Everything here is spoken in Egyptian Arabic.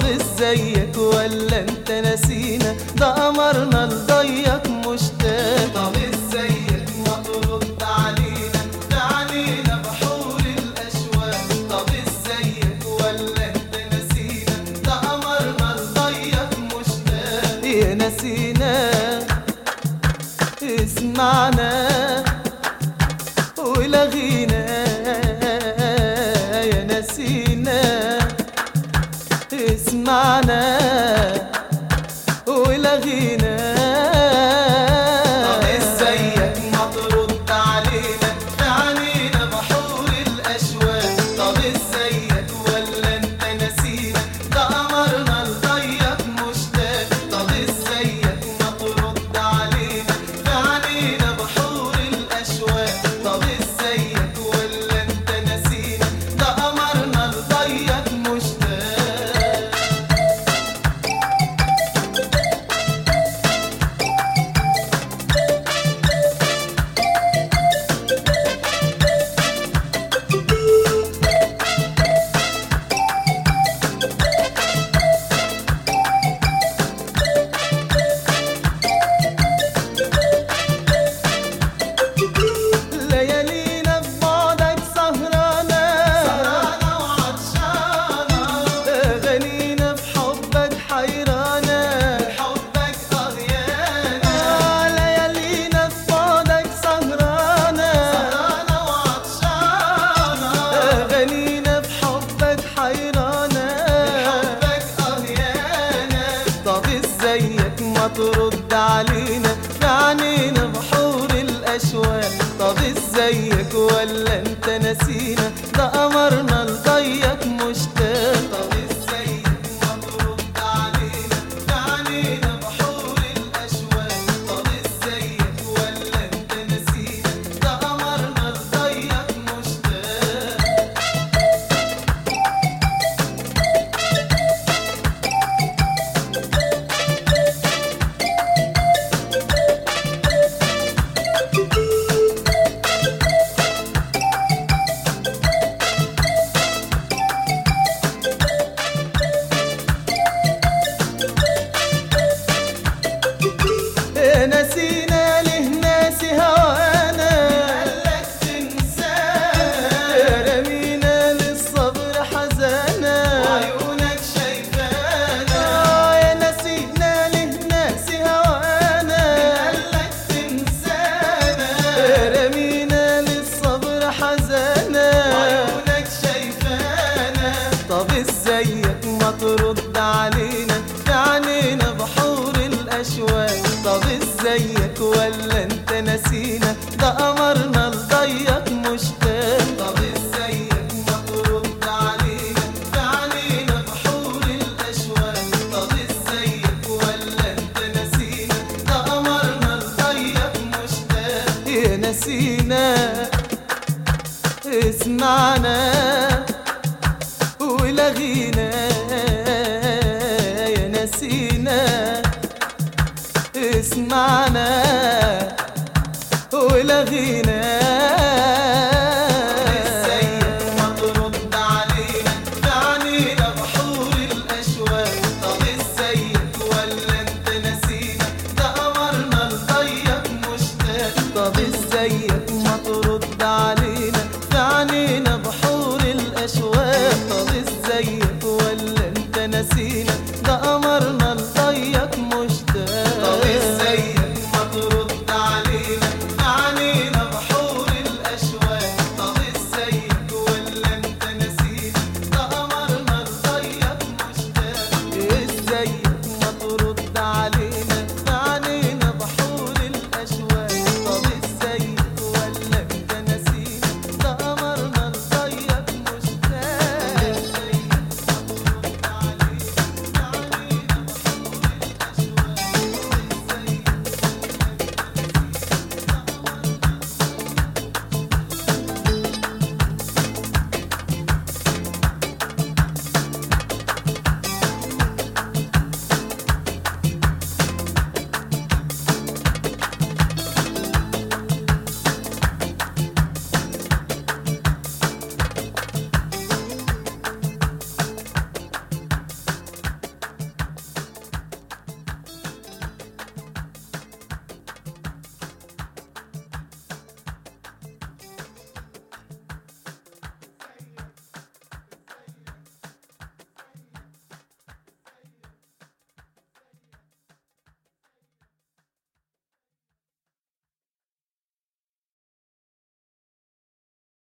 ازيك ولا انت نسينا ده قمرنا لضيق مشتاق طب ازيك ما ترد علينا ده علينا بحور الاشواق طب ازيك ولا انت نسينا ده قمرنا لضيق مشتاق يا نسينا اسمعنا ولغينا يا نسينا اسمعنا ولغينا طب ازيك ما ترد علينا علينا بحور الاشواق طب ازيك ولا انت نسينا ده قمرنا لضيق مشتاق طب ازيك ما ترد علينا علينا بحور الاشواق طب ازيك ولا انت نسينا ده قمرنا لضيق مشتاق ليالينا في بعدك سهرانة سهرانة وعطشانة أغانينا في حبك حيرانة حبك قضيانة ليالينا في بعدك سهرانة سهرانة وعطشانة أغانينا في حبك حيرانة حبك قضيانة طب ازيك ما ترد علينا في عنينا بحور الاشواق طب ازيك ولا انت نسينا ده قمرنا لضيق مشتاق طب ازيك ما ترد علينا في عنينا بحور الاشواق طب ازيك ولا انت نسينا ده قمرنا لضيق مشتاق نسينا له ناس هوانا قالك تنسانا رمينا للصبر حزانا وعيونك شايفانا يا نسينا له ناس هوانا قالك تنسانا رمينا للصبر حزانا وعيونك شايفانا طب ازيك ما ترد علينا في عنينا بحور الاشواق طب ازيك ولا انت نسينا ده قمرنا لضيق مشتاق طب ازيك ما ترد علينا في عنينا بحور الاشواق طب ازيك ولا انت نسينا ده قمرنا لضيق مشتاق يا نسينا اسمعنا ولغينا يا نسينا اسمعنا ولغينا ازيك ما ترد علينا عنينا بحور الاشواق طب ازيك ولا انت نسينا ده قمرنا لضيق مشتاق طب ازيك ما ترد علينا عنينا بحور الاشواق طب ازيك ولا انت نسينا